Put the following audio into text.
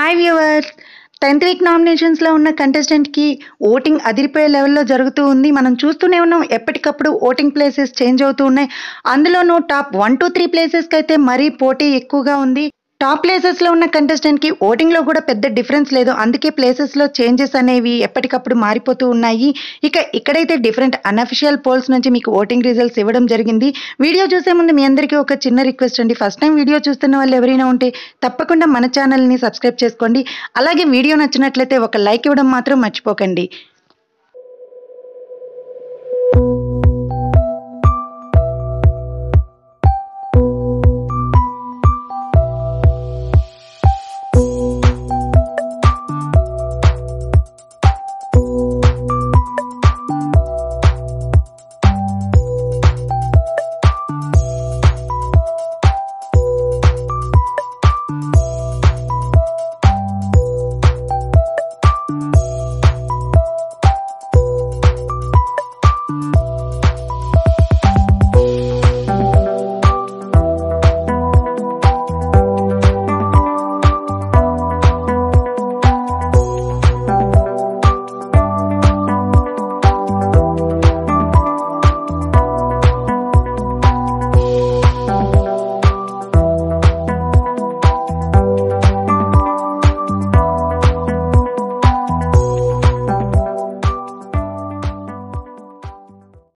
hi viewers tenth week నామినేషన్స్లో ఉన్న కంటెస్టెంట్కి ఓటింగ్ అదిరిపోయే లెవెల్లో జరుగుతూ ఉంది మనం చూస్తూనే ఉన్నాం ఎప్పటికప్పుడు ఓటింగ్ ప్లేసెస్ చేంజ్ అవుతూ ఉన్నాయి అందులోనూ టాప్ వన్ టు త్రీ ప్లేసెస్కి అయితే మరీ పోటీ ఎక్కువగా ఉంది టాప్ ప్లేసెస్లో ఉన్న కంటెస్టెంట్కి ఓటింగ్లో కూడా పెద్ద డిఫరెన్స్ లేదు అందుకే ప్లేసెస్లో చేంజెస్ అనేవి ఎప్పటికప్పుడు మారిపోతూ ఉన్నాయి ఇక ఇక్కడైతే డిఫరెంట్ అన్అఫిషియల్ పోల్స్ నుంచి మీకు ఓటింగ్ రిజల్ట్స్ ఇవ్వడం జరిగింది వీడియో చూసే ముందు మీ అందరికీ ఒక చిన్న రిక్వెస్ట్ అండి ఫస్ట్ టైం వీడియో చూస్తున్న వాళ్ళు ఎవరైనా ఉంటే తప్పకుండా మన ఛానల్ని సబ్స్క్రైబ్ చేసుకోండి అలాగే వీడియో నచ్చినట్లయితే ఒక లైక్ ఇవ్వడం మాత్రం మర్చిపోకండి